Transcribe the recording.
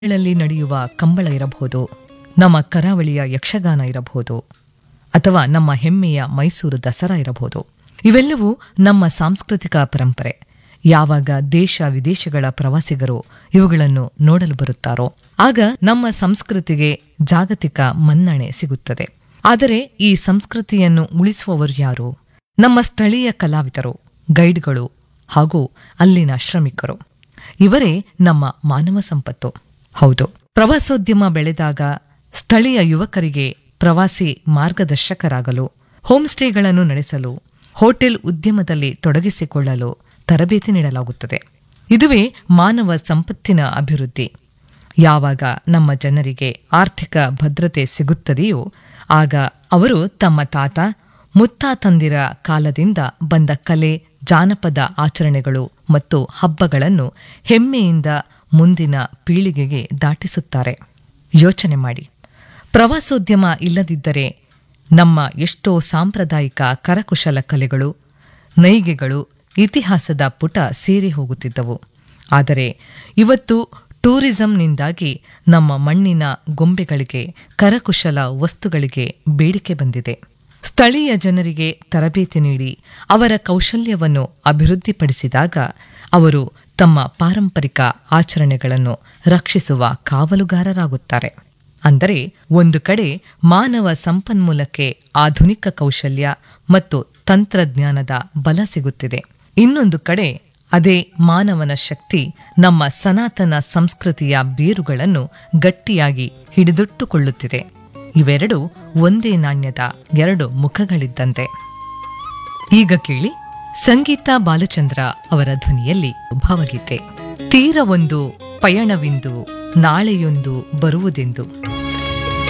ಗಳಲ್ಲಿ ನಡೆಯುವ ಕಂಬಳ ಇರಬಹುದು ನಮ್ಮ ಕರಾವಳಿಯ ಯಕ್ಷಗಾನ ಇರಬಹುದು ಅಥವಾ ನಮ್ಮ ಹೆಮ್ಮೆಯ ಮೈಸೂರು ದಸರಾ ಇರಬಹುದು ಇವೆಲ್ಲವೂ ನಮ್ಮ ಸಾಂಸ್ಕೃತಿಕ ಪರಂಪರೆ ಯಾವಾಗ ದೇಶ ವಿದೇಶಗಳ ಪ್ರವಾಸಿಗರು ಇವುಗಳನ್ನು ನೋಡಲು ಬರುತ್ತಾರೋ ಆಗ ನಮ್ಮ ಸಂಸ್ಕೃತಿಗೆ ಜಾಗತಿಕ ಮನ್ನಣೆ ಸಿಗುತ್ತದೆ ಆದರೆ ಈ ಸಂಸ್ಕೃತಿಯನ್ನು ಉಳಿಸುವವರು ಯಾರು ನಮ್ಮ ಸ್ಥಳೀಯ ಕಲಾವಿದರು ಗೈಡ್ಗಳು ಹಾಗೂ ಅಲ್ಲಿನ ಶ್ರಮಿಕರು ಇವರೇ ನಮ್ಮ ಮಾನವ ಸಂಪತ್ತು ಹೌದು ಪ್ರವಾಸೋದ್ಯಮ ಬೆಳೆದಾಗ ಸ್ಥಳೀಯ ಯುವಕರಿಗೆ ಪ್ರವಾಸಿ ಮಾರ್ಗದರ್ಶಕರಾಗಲು ಹೋಮ್ ಸ್ಟೇಗಳನ್ನು ನಡೆಸಲು ಹೋಟೆಲ್ ಉದ್ಯಮದಲ್ಲಿ ತೊಡಗಿಸಿಕೊಳ್ಳಲು ತರಬೇತಿ ನೀಡಲಾಗುತ್ತದೆ ಇದುವೇ ಮಾನವ ಸಂಪತ್ತಿನ ಅಭಿವೃದ್ಧಿ ಯಾವಾಗ ನಮ್ಮ ಜನರಿಗೆ ಆರ್ಥಿಕ ಭದ್ರತೆ ಸಿಗುತ್ತದೆಯೋ ಆಗ ಅವರು ತಮ್ಮ ತಾತ ಮುತ್ತಾತಂದಿರ ಕಾಲದಿಂದ ಬಂದ ಕಲೆ ಜಾನಪದ ಆಚರಣೆಗಳು ಮತ್ತು ಹಬ್ಬಗಳನ್ನು ಹೆಮ್ಮೆಯಿಂದ ಮುಂದಿನ ಪೀಳಿಗೆಗೆ ದಾಟಿಸುತ್ತಾರೆ ಯೋಚನೆ ಮಾಡಿ ಪ್ರವಾಸೋದ್ಯಮ ಇಲ್ಲದಿದ್ದರೆ ನಮ್ಮ ಎಷ್ಟೋ ಸಾಂಪ್ರದಾಯಿಕ ಕರಕುಶಲ ಕಲೆಗಳು ನೈಗೆಗಳು ಇತಿಹಾಸದ ಪುಟ ಸೇರಿ ಹೋಗುತ್ತಿದ್ದವು ಆದರೆ ಇವತ್ತು ಟೂರಿಸಂನಿಂದಾಗಿ ನಮ್ಮ ಮಣ್ಣಿನ ಗೊಂಬೆಗಳಿಗೆ ಕರಕುಶಲ ವಸ್ತುಗಳಿಗೆ ಬೇಡಿಕೆ ಬಂದಿದೆ ಸ್ಥಳೀಯ ಜನರಿಗೆ ತರಬೇತಿ ನೀಡಿ ಅವರ ಕೌಶಲ್ಯವನ್ನು ಅಭಿವೃದ್ಧಿಪಡಿಸಿದಾಗ ಅವರು ತಮ್ಮ ಪಾರಂಪರಿಕ ಆಚರಣೆಗಳನ್ನು ರಕ್ಷಿಸುವ ಕಾವಲುಗಾರರಾಗುತ್ತಾರೆ ಅಂದರೆ ಒಂದು ಕಡೆ ಮಾನವ ಸಂಪನ್ಮೂಲಕ್ಕೆ ಆಧುನಿಕ ಕೌಶಲ್ಯ ಮತ್ತು ತಂತ್ರಜ್ಞಾನದ ಬಲ ಸಿಗುತ್ತಿದೆ ಇನ್ನೊಂದು ಕಡೆ ಅದೇ ಮಾನವನ ಶಕ್ತಿ ನಮ್ಮ ಸನಾತನ ಸಂಸ್ಕೃತಿಯ ಬೇರುಗಳನ್ನು ಗಟ್ಟಿಯಾಗಿ ಹಿಡಿದಿಟ್ಟುಕೊಳ್ಳುತ್ತಿದೆ ಇವೆರಡು ಒಂದೇ ನಾಣ್ಯದ ಎರಡು ಮುಖಗಳಿದ್ದಂತೆ ಈಗ ಕೇಳಿ ಸಂಗೀತ ಬಾಲಚಂದ್ರ ಅವರ ಧ್ವನಿಯಲ್ಲಿ ಭಾವಗೀತೆ ತೀರವೊಂದು ಪಯಣವಿಂದು ನಾಳೆಯೊಂದು ಬರುವುದೆಂದು